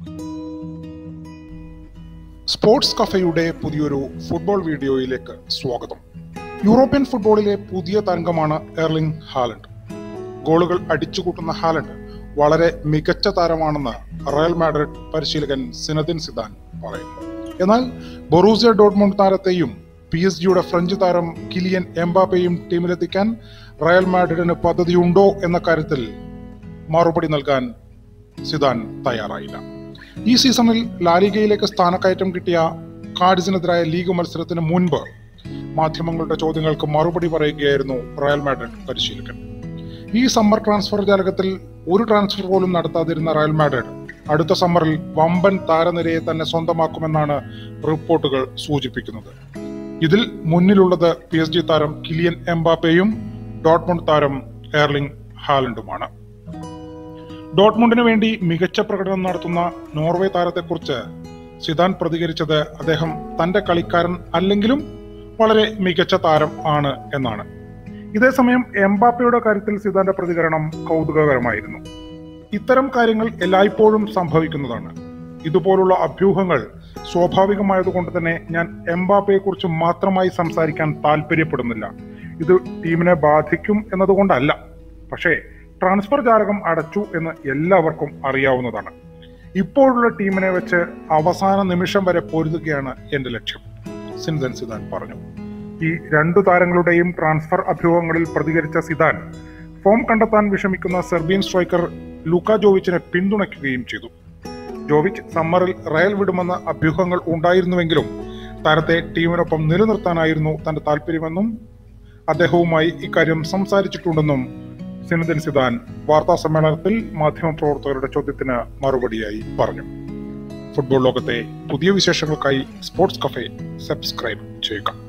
sports കഫയുടെ പുതിയൊരു football വീഡിയോയിലേക്ക് സ്വാഗതം യൂറോപ്യൻ ഫുട്ബോളിലെ പുതിയ തരംഗമാണ് എർലിംഗ് ഹാലൻഡ് ഗോളുകൾ അടിച്ചുകൂട്ടുന്ന ഹാലൻഡ് വളരെ മികച്ച താരമാണെന്ന് റയൽ മാഡ്രിഡ് പരിശീലകൻ സിനദിൻ സിദാൻ പറയുന്നു എന്നാൽ ബൊറൂസിയ ഡോട്ട്മുണ്ട് താരത്തെയും പി എസ് ജിയുടെ ഫ്രഞ്ച് താരം കിലിയൻ എംബാപ്പയും ടീമിലെത്തിക്കാൻ റയൽ മാഡ്രിഡിന് പദ്ധതിയുണ്ടോ എന്ന കാര്യത്തിൽ മറുപടി നൽകാൻ സിദാൻ തയ്യാറായില്ല ഈ സീസണിൽ ലാലിഗയിലേക്ക് സ്ഥാനക്കയറ്റം കിട്ടിയ കാർഡിസിനെതിരായ ലീഗ് മത്സരത്തിന് മുൻപ് മാധ്യമങ്ങളുടെ ചോദ്യങ്ങൾക്ക് മറുപടി പറയുകയായിരുന്നു റയൽ മാഡ്രിഡ് പരിശീലകൻ ഈ സമ്മർ ട്രാൻസ്ഫർ ജാലകത്തിൽ ഒരു ട്രാൻസ്ഫർ പോലും നടത്താതിരുന്ന റയൽ മാഡ്രിഡ് അടുത്ത സമ്മറിൽ വമ്പൻ താരനിരയെ തന്നെ സ്വന്തമാക്കുമെന്നാണ് റിപ്പോർട്ടുകൾ സൂചിപ്പിക്കുന്നത് ഇതിൽ മുന്നിലുള്ളത് പി എസ് ജി താരം കിലിയൻ എംബാപ്പയും ഡോട്ട്മുണ്ട് താരം എർലിംഗ് ഹാലൻഡുമാണ് ഡോട്ട്മുണ്ടിന് വേണ്ടി മികച്ച പ്രകടനം നടത്തുന്ന നോർവേ താരത്തെക്കുറിച്ച് സിദാൻ പ്രതികരിച്ചത് അദ്ദേഹം തന്റെ കളിക്കാരൻ അല്ലെങ്കിലും വളരെ മികച്ച താരം ആണ് എന്നാണ് ഇതേസമയം എംബാപ്പയുടെ കാര്യത്തിൽ സിദാന്റെ പ്രതികരണം കൗതുകകരമായിരുന്നു ഇത്തരം കാര്യങ്ങൾ എല്ലായ്പ്പോഴും സംഭവിക്കുന്നതാണ് ഇതുപോലുള്ള അഭ്യൂഹങ്ങൾ സ്വാഭാവികമായതുകൊണ്ട് തന്നെ ഞാൻ എംബാപ്പയെ കുറിച്ച് മാത്രമായി സംസാരിക്കാൻ താല്പര്യപ്പെടുന്നില്ല ഇത് ടീമിനെ ബാധിക്കും എന്നതുകൊണ്ടല്ല പക്ഷേ ട്രാൻസ്ഫർ ജാലകം അടച്ചു എന്ന് എല്ലാവർക്കും അറിയാവുന്നതാണ് ഇപ്പോഴുള്ള ടീമിനെ വെച്ച് അവസാന നിമിഷം വരെ പൊരുതുകയാണ് എന്റെ ലക്ഷ്യം സിൻദൻ സിദാൻ പറഞ്ഞു ഈ രണ്ടു താരങ്ങളുടെയും ട്രാൻസ്ഫർ അഭ്യൂഹങ്ങളിൽ പ്രതികരിച്ച സിദാൻ ഫോം കണ്ടെത്താൻ വിഷമിക്കുന്ന സെർബിയൻ സ്ട്രൈക്കർ ലൂക്ക ജോവിച്ചിനെ പിന്തുണയ്ക്കുകയും ചെയ്തു ജോവിച്ച് സമ്മറിൽ റയൽ വിടുമെന്ന അഭ്യൂഹങ്ങൾ ഉണ്ടായിരുന്നുവെങ്കിലും താരത്തെ ടീമിനൊപ്പം നിലനിർത്താനായിരുന്നു തന്റെ താല്പര്യമെന്നും അദ്ദേഹവുമായി ഇക്കാര്യം സംസാരിച്ചിട്ടുണ്ടെന്നും സിനദിൻ സിദാൻ വാർത്താ സമ്മേളനത്തിൽ മാധ്യമപ്രവർത്തകരുടെ ചോദ്യത്തിന് മറുപടിയായി പറഞ്ഞു ഫുട്ബോൾ ലോകത്തെ പുതിയ വിശേഷങ്ങൾക്കായി സ്പോർട്സ് കഫേ സബ്സ്ക്രൈബ് ചെയ്യുക